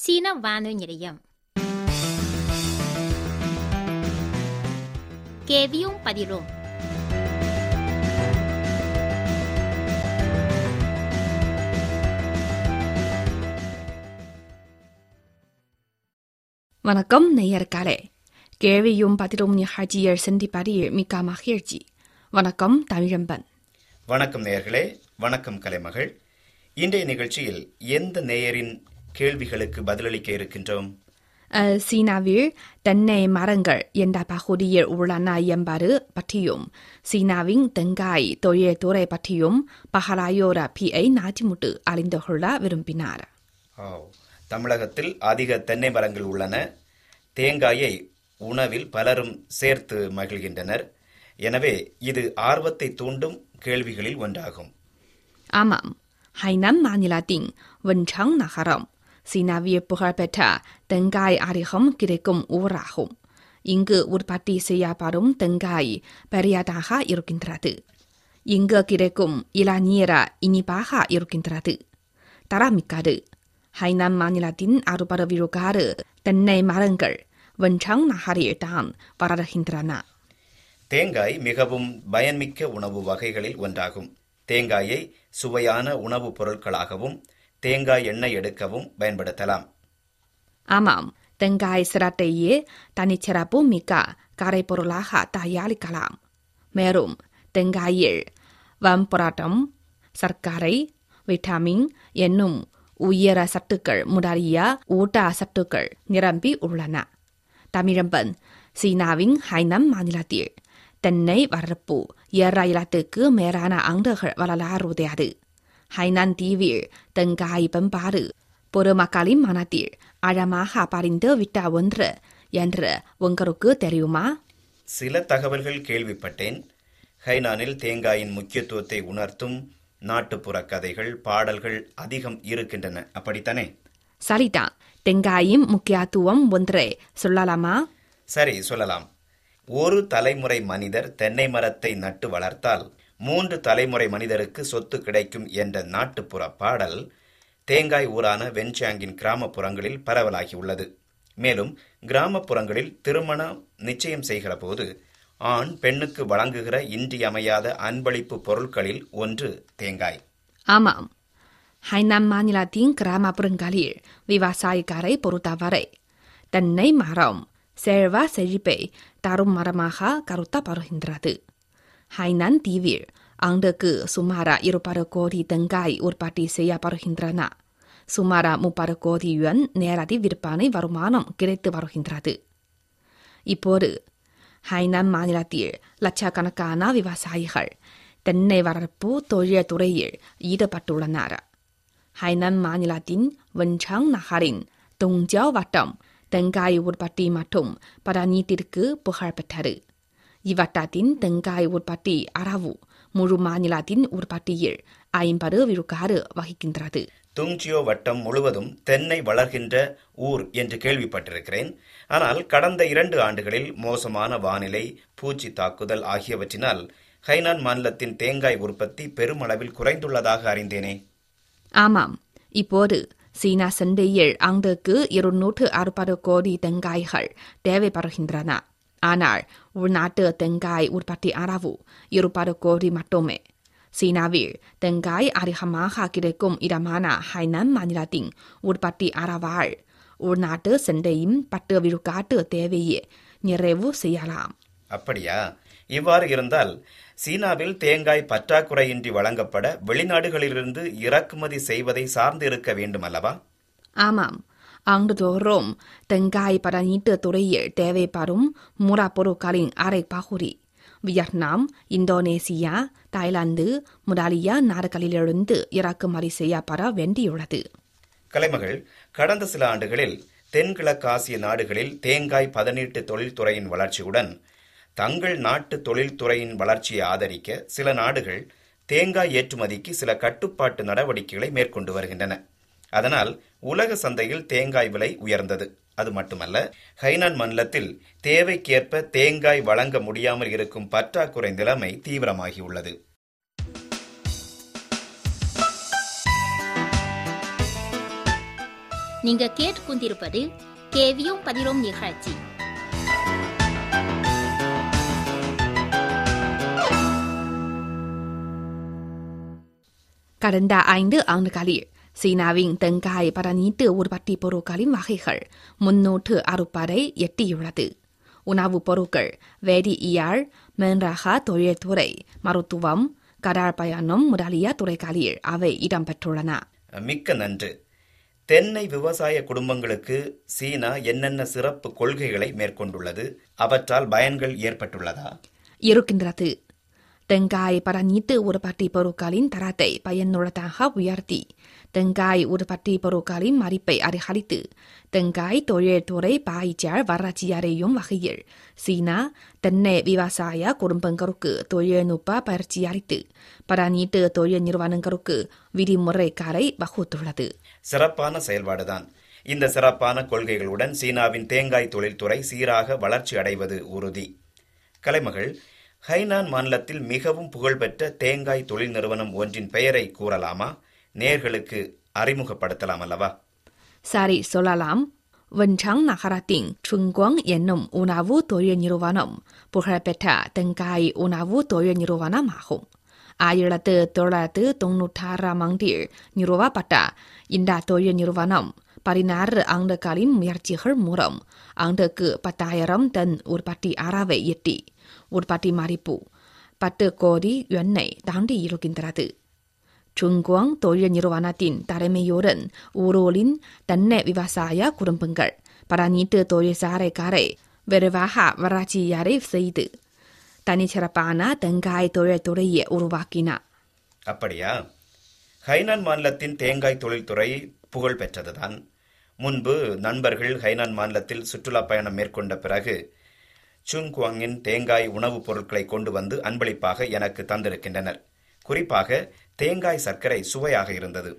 சீன வானொலி நிலையம் கேவியும் பதிலும் வணக்கம் நேயர்களே கேள்வியும் பதிலும் நிகழ்ச்சியில் சந்திப்பதில் மிக்க மகிழ்ச்சி வணக்கம் தமிழம்பன் வணக்கம் நேயர்களே வணக்கம் கலைமகள் இன்றைய நிகழ்ச்சியில் எந்த நேயரின் கேள்விகளுக்கு பதிலளிக்க இருக்கின்றோம் அஹ், சீனாவில் தென்னை மரங்கள் எந்த பகுதியில் உள்ளன என்பது பற்றியும் சீனாவின் தெங்காய் தொழில்துறை பற்றியும் பஹலாயோர பிஐ நாச்சிமுட்டு அறிந்து கொள்ள விரும்பினார் ஆ, தமிழகத்தில் அதிக தென்னை மரங்கள் உள்ளன தேங்காயை உணவில் பலரும் சேர்த்து மகிழ்கின்றனர் எனவே இது ஆர்வத்தை தூண்டும் கேள்விகளில் ஒன்றாகும் ஆமாம் ஹைனான் மாநிலத்தின் வென்சாங் நகரம் சீனாவில் புகழ்பெற்ற தெங்காய் அதிகம் கிடைக்கும் ஊராகும் இங்கு உற்பத்தி செய்யப்படும் தெங்காய் பெரியதாக இருக்கின்றது இங்கு கிடைக்கும் இளநீர இனிப்பாக இருக்கின்றது தரமிக்கது ஹைனான் மாநிலத்தின் அறுபது விழுக்காடு தென்னை மரங்கள் வென்சாங் நகரில் தான் வளர்கின்றன தேங்காய் மிகவும் பயன்மிக்க உணவு வகைகளில் ஒன்றாகும் தேங்காயை சுவையான உணவுப் பொருட்களாகவும் தேங்காய் எண்ணெய் எடுக்கவும் பயன்படுத்தலாம் ஆமாம் தெங்காய் சிரட்டையே தனிச்சிறப்பு மிக்க கரைப்பொருளாக தயாரிக்கலாம் மேலும் தெங்காயில் வம்புராட்டம் சர்க்கரை விட்டமின் என்னும் உயர சத்துக்கள் முதலிய ஊட்ட சத்துக்கள் நிரம்பி உள்ளன தமிழம்பன் சீனாவின் ஹைனம் மாநிலத்தில் தென்னை வரப்பு ஏழாயிரத்துக்கு மேலான ஆண்டுகள் வரலாறுடையது ஹைனான் தீவில் தெங்காய் பண்பாடு பொதுமக்களின் மனத்தில் ஆழமாக பதிந்து விட்ட ஒன்று என்று உங்களுக்கு தெரியுமா சில தகவல்கள் கேள்விப்பட்டேன் ஹைனானில் தேங்காயின் முக்கியத்துவத்தை உணர்த்தும் நாட்டுப்புற கதைகள் பாடல்கள் அதிகம் இருக்கின்றன அப்படித்தானே சரிதான் தெங்காயின் முக்கியத்துவம் ஒன்றே சொல்லலாமா சரி சொல்லலாம் ஒரு தலைமுறை மனிதர் தென்னை மரத்தை நட்டு வளர்த்தால் மூன்று தலைமுறை மனிதருக்கு சொத்து கிடைக்கும் என்ற நாட்டுப்புற பாடல் தேங்காய் ஊரான வென்சாங்கின் கிராமப்புறங்களில் பரவலாகியுள்ளது மேலும் கிராமப்புறங்களில் திருமணம் நிச்சயம் செய்கிற போது ஆண் பெண்ணுக்கு வழங்குகிற இன்றியமையாத அன்பளிப்பு பொருட்களில் ஒன்று தேங்காய் ஆமாம் ஹைனான் மாநிலத்தின் கிராமப்புறங்களில் விவசாயிகளை பொறுத்தவரை தென்னை மரம் செல்வ செழிப்பை தரும் மரமாக கருத்தப்படுகின்றது ஹைனான் தீவில் ஆண்டுக்கு சுமார் இருபது கோடி தெங்காய் உற்பத்தி செய்யப்படுகின்றன சுமார் முப்பது கோடி யுவான் நேரடி விற்பனை வருமானம் கிடைத்து வருகின்றது இப்போது ஹைனான் மாநிலத்தில் லட்சக்கணக்கான விவசாயிகள் தென்னை வளர்ப்பு தொழில் துறையில் ஈடுபட்டுள்ளனர் ஹைனான் மாநிலத்தின் வென்சாங் நகரின் தொங்ஜாவ் வட்டம் தெங்காய் உற்பத்தி மற்றும் பதனீட்டிற்கு புகழ்பெற்றது இவ்வட்டத்தின் தெங்காய் உற்பத்தி அளவு முழு மாநிலத்தின் உற்பத்தியில் ஐம்பது விழுக்காடு வகிக்கின்றது துங்ஜியோ வட்டம் முழுவதும் தென்னை வளர்கின்ற ஊர் என்று கேள்விப்பட்டிருக்கிறேன் ஆனால் கடந்த இரண்டு ஆண்டுகளில் மோசமான வானிலை பூச்சி தாக்குதல் ஆகியவற்றினால் ஹைனான் மாநிலத்தின் தேங்காய் உற்பத்தி பெருமளவில் குறைந்துள்ளதாக அறிந்தேனே ஆமாம் இப்போது சீனா சந்தையில் ஆண்டுக்கு இருநூற்று அறுபது கோடி தெங்காய்கள் தேவைப்படுகின்றன ஆனால் உள்நாட்டு தெங்காய் உற்பத்தி அளவு இருபது கோடி மட்டுமே சீனாவில் தெங்காய் அதிகமாக கிடைக்கும் இடமான ஹைனான் மாநிலத்தின் உற்பத்தி அளவால் உள்நாட்டு சந்தையின் பத்து விழுக்காட்டு தேவையை நிறைவு செய்யலாம் அப்படியா இவ்வாறு இருந்தால் சீனாவில் தேங்காய் பற்றாக்குறையின்றி வழங்கப்பட வெளிநாடுகளிலிருந்து இறக்குமதி செய்வதை சார்ந்து இருக்க வேண்டும் அல்லவா ஆமாம் ஆண்டுதோறும் தெங்காய் பதனீட்டு துறையில் தேவைப்படும் மூலப்பொருட்களின் அரை பகுதி வியட்நாம் இந்தோனேசியா தாய்லாந்து முதலிய நாடுகளிலிருந்து இறக்குமதி செய்யப்பட வேண்டியுள்ளது கலைமகள் கடந்த சில ஆண்டுகளில் தென்கிழக்காசிய நாடுகளில் தேங்காய் பதனீட்டு தொழில்துறையின் வளர்ச்சியுடன் தங்கள் நாட்டு தொழில்துறையின் வளர்ச்சியை ஆதரிக்க சில நாடுகள் தேங்காய் ஏற்றுமதிக்கு சில கட்டுப்பாட்டு நடவடிக்கைகளை மேற்கொண்டு வருகின்றன அதனால் உலக சந்தையில் தேங்காய் விலை உயர்ந்தது அது மட்டுமல்ல ஹைனான் மாநிலத்தில் தேவைக்கேற்ப தேங்காய் வழங்க முடியாமல் இருக்கும் பற்றாக்குறை நிலைமை தீவிரமாகியுள்ளது நீங்க கேட்டுக்கொண்டிருப்பது கேவியும் பதிலும் நிகழ்ச்சி கடந்த ஐந்து ஆண்டுகளில் சீனாவின் தெங்காய் பரநீட்டு உற்பத்தி பொருட்களின் வகைகள் முன்னூற்று அறுப்பதை எட்டியுள்ளது உணவுப் பொருட்கள் வேதியியல் மேன்ரக தொழில்துறை மருத்துவம் கடல் பயணம் முதலிய துறைகளில் அவை இடம்பெற்றுள்ளன மிக்க நன்று தென்னை விவசாய குடும்பங்களுக்கு சீனா என்னென்ன சிறப்பு கொள்கைகளை மேற்கொண்டுள்ளது அவற்றால் பயன்கள் ஏற்பட்டுள்ளதா இருக்கின்றது தெங்காய் பரநீட்டு உற்பத்தி பொருட்களின் தரத்தை பயனுள்ளதாக உயர்த்தி தெங்காய் உற்பத்தி பொருட்களின் மதிப்பை அதிகரித்து தெங்காய் தொழில்துறை பாய்ச்சல் வளர்ச்சியடையும் வகையில் சீனா தென்னை விவசாய குடும்பங்களுக்கு தொழில்நுட்ப பயிற்சி அளித்து பரநீட்டு தொழில் நிறுவனங்களுக்கு விதிமுறைகளை வகுத்துள்ளது சிறப்பான செயல்பாடுதான் இந்த சிறப்பான கொள்கைகளுடன் சீனாவின் தேங்காய் தொழில்துறை சீராக வளர்ச்சி அடைவது உறுதி கலைமகள் ஹைனான் மாநிலத்தில் மிகவும் புகழ்பெற்ற தேங்காய் தொழில் நிறுவனம் ஒன்றின் பெயரை கூறலாமா நேர்களுக்கு அறிமுகப்படுத்தலாம் அல்லவா சரி சொல்லலாம் வென்சாங் நகரத்தின் சுங்குவாங் என்னும் உணவு தொழில் நிறுவனம் புகழ்பெற்ற தெங்காய் உணவு தொழில் நிறுவனமாகும் ஆயிரத்து தொள்ளாயிரத்து தொன்னூற்றாறாம் ஆண்டில் நிறுவப்பட்ட இந்த தொழில் நிறுவனம் பதினாறு ஆண்டுகளின் முயற்சிகள் மூலம் ஆண்டுக்கு பத்தாயிரம் டன் உற்பத்தி அறவை எட்டி உற்பத்தி மதிப்பு பத்து கோடி யுவனை தாண்டி இருக்கின்றது சுங்குவாங் தொழில் நிறுவனத்தின் தலைமையுடன் ஊரோலின் தென்னை விவசாய குடும்பங்கள் பரநீட்டு தொழிற்சாலைக்காரை விரைவாக வளர்ச்சியடை செய்து தனிச்சிறப்பான தெங்காய் தொழில்துறையை உருவாக்கின அப்படியா ஹைனான் மாநிலத்தின் தேங்காய் தொழில்துறை புகழ் பெற்றதுதான் முன்பு நண்பர்கள் ஹைனான் மாநிலத்தில் சுற்றுலா பயணம் மேற்கொண்ட பிறகு சுங்குவாங்கின் தேங்காய் உணவுப் பொருட்களை கொண்டு வந்து அன்பளிப்பாக எனக்கு தந்திருக்கின்றனர் குறிப்பாக தேங்காய் சர்க்கரை சுவையாக இருந்தது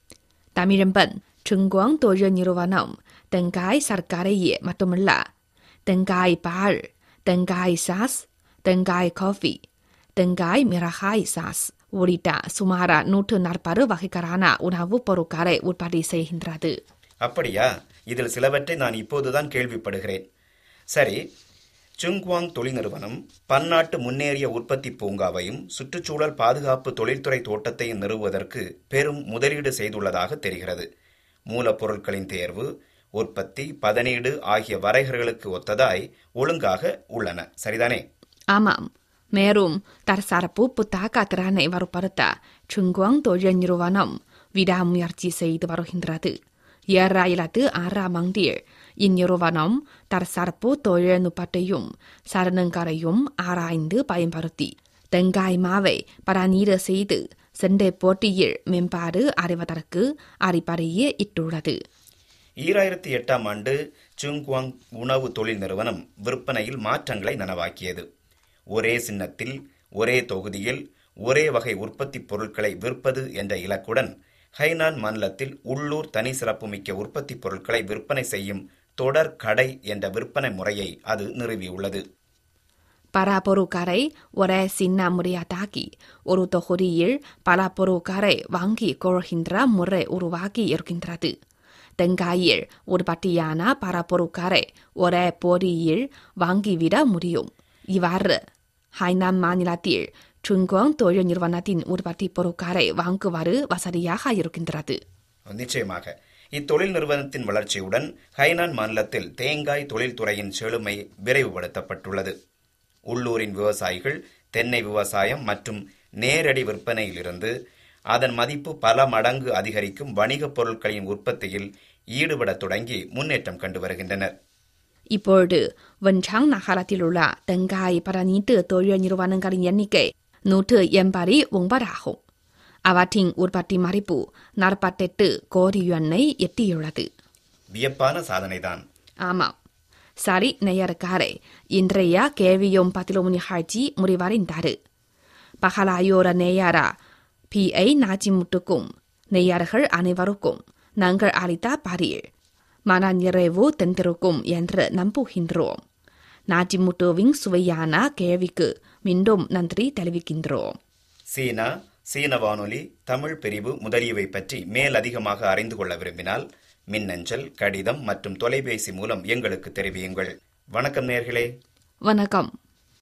தமிழம்பன் சுங்குவாங் தொழில் நிறுவனம் தெங்காய் சர்க்கரையே மட்டுமல்ல தெங்காய் பால் தெங்காய் சாஸ் தெங்காய் காஃபி தெங்காய் மிளகாய் சாஸ் உள்ளிட்ட சுமார் நூற்று நாற்பது வகைகளான உணவுப் பொருட்களை உற்பத்தி செய்கின்றது அப்படியா இதில் சிலவற்றை நான் இப்போதுதான் கேள்விப்படுகிறேன் சரி சுங்குவாங் தொழில் நிறுவனம் பன்னாட்டு முன்னேறிய உற்பத்தி பூங்காவையும் சுற்றுச்சூழல் பாதுகாப்பு தொழில்துறை தோட்டத்தையும் நிறுவுவதற்கு பெரும் முதலீடு செய்துள்ளதாக தெரிகிறது மூலப்பொருட்களின் தேர்வு உற்பத்தி பதனீடு ஆகிய வரைகர்களுக்கு ஒத்ததாய் ஒழுங்காக உள்ளன சரிதானே ஆமாம் மேலும் தற்சார்பு புத்தாக்க திறனை வலுப்படுத்த சுங்குவாங் தொழில் நிறுவனம் விடாமுயற்சி செய்து வருகின்றது ஏழாயிரத்து ஆறாம் ஆண்டில் இந்நிறுவனம் தற்சார்பு தொழில்நுட்பத்தையும் சரணங்களையும் ஆராய்ந்து பயன்படுத்தி தெங்காய் மாவை பராநீடு செய்து சண்டை போட்டியில் மேம்பாடு அடைவதற்கு அடிப்படையே இட்டுள்ளது ஈராயிரத்தி எட்டாம் ஆண்டு சுங்குவாங் உணவு தொழில் நிறுவனம் விற்பனையில் மாற்றங்களை நனவாக்கியது ஒரே சின்னத்தில் ஒரே தொகுதியில் ஒரே வகை உற்பத்திப் பொருட்களை விற்பது என்ற இலக்குடன் ஹைனான் மாநிலத்தில் உள்ளூர் தனி சிறப்புமிக்க உற்பத்திப் பொருட்களை விற்பனை செய்யும் தொடர் கடை என்ற விற்பனை முறையை அது நிறுவியுள்ளது பல பொருட்களை ஒரே சின்ன முறையதாக்கி ஒரு தொகுதியில் பல பொருட்களை வாங்கி கொள்கின்ற முறை உருவாகி இருக்கின்றது தெங்காயில் உற்பத்தியான பல பொருட்களை ஒரே போடியில் வாங்கிவிட முடியும் இவ்வாறு ஹைனான் மாநிலத்தில் சுங்குவாங் தொழில் நிறுவனத்தின் உற்பத்தி பொருட்களை வாங்குவது வசதியாக இருக்கின்றது நிச்சயமாக இத்தொழில் நிறுவனத்தின் வளர்ச்சியுடன் ஹைனான் மாநிலத்தில் தேங்காய் தொழில்துறையின் செழுமை விரைவுபடுத்தப்பட்டுள்ளது உள்ளூரின் விவசாயிகள் தென்னை விவசாயம் மற்றும் நேரடி விற்பனையிலிருந்து அதன் மதிப்பு பல மடங்கு அதிகரிக்கும் வணிகப் பொருட்களின் உற்பத்தியில் ஈடுபடத் தொடங்கி முன்னேற்றம் கண்டு வருகின்றனர் இப்பொழுது வென்சாங் நகரத்தில் உள்ள தெங்காய் பரநீட்டு தொழில் நிறுவனங்களின் எண்ணிக்கை நூற்று எண்பது ஒன்பதாகும் அவற்றின் உற்பத்தி மதிப்பு நாற்பத்தெட்டு கோடி யுவனை எட்டியுள்ளது வியப்பான சாதனைதான் ஆமாம் சரி நேயருக்காரே இன்றைய கேள்வியும் பதிலும் நிகழ்ச்சி முடிவடைந்தது பகலாயோர நேயரா பி ஐ நாச்சிமுட்டுக்கும் நேயர்கள் அனைவருக்கும் நாங்கள் அளித்த பதில் மன நிறைவு தந்திருக்கும் என்று நம்புகின்றோம் நாச்சிமுட்டுவின் சுவையான கேள்விக்கு மீண்டும் நன்றி தெரிவிக்கின்றோம் சீனா சீன வானொலி தமிழ் பிரிவு முதலியவை பற்றி மேலதிகமாக அறிந்து கொள்ள விரும்பினால் மின்னஞ்சல் கடிதம் மற்றும் தொலைபேசி மூலம் எங்களுக்கு தெரிவியுங்கள் வணக்கம் நேர்களே வணக்கம்